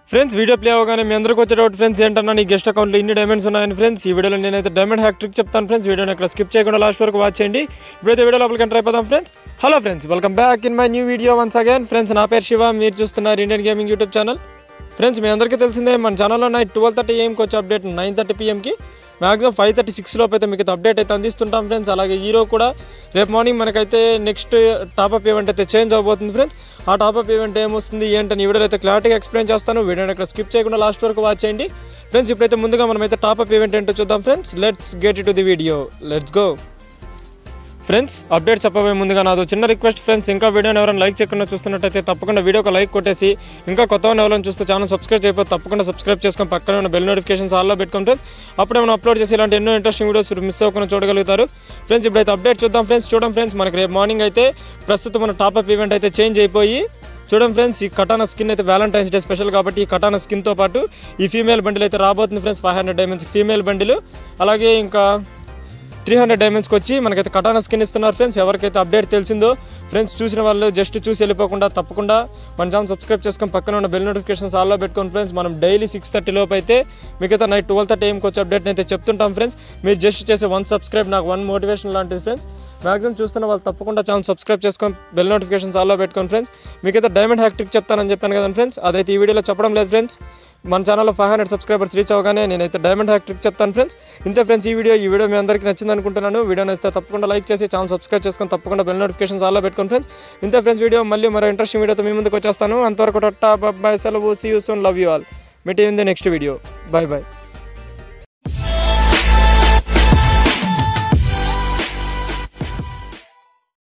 friends video play అవగానే మీ అందరికీ వచ్చే డౌట్ ఫ్రెండ్స్ ఏంటన్నా నీ గెస్ట్ అకౌంట్లో ఇన్ని డైమండ్స్ ఉన్నాయని ఫ్రెండ్స్ ఈ వీడియోలో నేనైతే డైమండ్ హ్యాక్ ట్రిక్ చెప్తాను ఫ్రెండ్స్ వీడియోని ఇక్కడ స్కిప్ చేయకుండా లాస్ట్ వరకు వాచ్ చేయండి ఇప్పుడైతే వీడియో లోపలికి ఎంటర్ అయిపోదాం friends hello friends welcome back in my new video once again friends నా పేరు శివ మీరు చూస్తున్నారు Indian gaming YouTube channel friends మీ అందరికీ తెలిసిందే మన ఛానల్లో నైట్ ట్వెల్వ్ థర్టీ ఏఎంకి వచ్చే అప్డేట్ నైన్ థర్టీ పిఎంకి మాక్సిమం ఫైవ్ థర్టీ సిక్స్ లోపు అయితే మీకు అప్డేట్ అయితే అందిస్తుంటాం ఫ్రెండ్స్ అలాగే హీరో కూడా రేపు మార్నింగ్ మనకైతే నెక్స్ట్ టాప్అప్ ఈవెంట్ అయితే చేంజ్ అవబోతుంది ఫ్రెండ్స్ ఆ టాప్అప్ ఈవెంట్ ఏమొస్తుంది ఏంటని ఈ వీడియోలో అయితే క్లారిటీగా ఎక్స్ప్లెయిన్ చేస్తాను వీడియోని ఇక్కడ స్కిప్ చేయకుండా లాస్ట్ వరకు వాచ్ చేయండి ఫ్రెండ్స్ ఇప్పుడైతే ముందుగా మనమైతే టాప్అప్ ఈవెంట్ ఏంటో చూద్దాం friends let's get to the video let's go friends update చెప్పబోయే ముందుగా నాదో చిన్న రిక్వెస్ట్ ఫ్రెండ్స్ ఇంకా వీడియోని ఎవరైనా లైక్ చేయకుండా చూస్తున్నట్టయితే తప్పకుండా వీడియోకి లైక్ కొట్టేసి ఇంకా కొత్త వాళ్ళు ఎవరైనా చూస్తే ఛానల్ సబ్స్క్రైబ్ చేయకపోతే తప్పకుండా సబ్స్క్రైబ్ చేసుకొని పక్కన ఉన్న బెల్ నోటిఫికేషన్స్ ఆల్లో పెట్టుకోండి ఫ్రెండ్స్ అప్పుడే మనం అప్లోడ్ చేసి ఇలాంటి ఎన్నో ఇంట్రెస్టింగ్ వీడియోస్ మిస్ అవ్వకుండా చూడగలుగుతారు ఫ్రెండ్స్ ఇప్పుడైతే అప్డేట్ చూద్దాం ఫ్రెండ్స్ చూడండి ఫ్రెండ్స్ మనకి రేపు మార్నింగ్ అయితే ప్రస్తుతం మన టాప్అప్ ఈవెంట్ అయితే చేంజ్ అయిపోయి చూడండి ఫ్రెండ్స్ ఈ కటానా స్కిన్ అయితే వ్యాలంటైన్స్ డే స్పెషల్ కాబట్టి ఈ కటానా స్కిన్తో పాటు ఈ ఫీమేల్ బండిల్ అయితే రాబోతుంది friends five hundred diamonds female bundle అలాగే ఇంకా త్రీ హండ్రెడ్ డైమండ్స్కి వచ్చి మనకైతే కటానా స్కిన్ ఇస్తున్నారు ఫ్రెండ్స్ ఎవరికైతే అప్డేట్ తెలిసిందో ఫ్రెండ్స్ చూసిన వాళ్ళు జస్ట్ చూసి వెళ్ళిపోకుండా తప్పకుండా మన ఛానల్ సబ్స్క్రైబ్ చేసుకొని పక్కన ఉన్న బెల్ నోటిఫికేషన్స్ ఆల్లో పెట్టుకోండి ఫ్రెండ్స్ మనం డైలీ సిక్స్ థర్టీ లోపు అయితే మిగతా నైట్ ట్వెల్వ్ థర్టీ ఏంకి వచ్చే అప్డేట్ అయితే చెప్తుంటాం ఫ్రెండ్స్ మీరు జస్ట్ చేసే వన్ సబ్స్క్రైబ్ నాకు వన్ మోటివేషన్ లాంటిది ఫ్రెండ్స్ మాక్సిమం చూస్తున్న వాళ్ళు తప్పకుండా ఛానల్ సబ్స్క్రైబ్ చేసుకొని బెల్ నోటిఫికేషన్స్ ఆల్లో పెట్టుకోండి ఫ్రెండ్స్ మీకైతే డైమండ్ హ్యాక్ ట్రిక్ చెప్తానని చెప్పాను కదా ఫ్రెండ్స్ అదైతే ఈ వీడియోలో చెప్పడం లేదు ఫ్రెండ్స్ మన ఛానల్లో ఫైవ్ హండ్రెడ్ సబ్స్క్రైబర్స్ రీచ్ అవగానే నేనైతే డైమండ్ హ్యాక్ ట్రిక్ చెప్తాను ఫ్రెండ్స్ ఇంతే ఫ్రెండ్స్ ఈ వీడియో ఈ వీడియో మీ అందరికీ నచ్చింది అనుకుంటున్నాను వీడియో నచ్చితే తప్పకుండా లైక్ చేసి ఛానల్ సబ్స్క్రైబ్ చేసుకొని తప్పకుండా బెల్ నోటిఫికేషన్స్ ఆల్లో పెట్టుకోండి ఫ్రెండ్స్ ఇంతే ఫ్రెండ్స్ వీడియో మళ్ళీ మరో ఇంట్రెస్టింగ్ వీడియోతో మీ ముందుకు వచ్చేస్తాను అంతవరకు టట్టా బాయ్ సెలవు see you soon love you all meet in the next video bye bye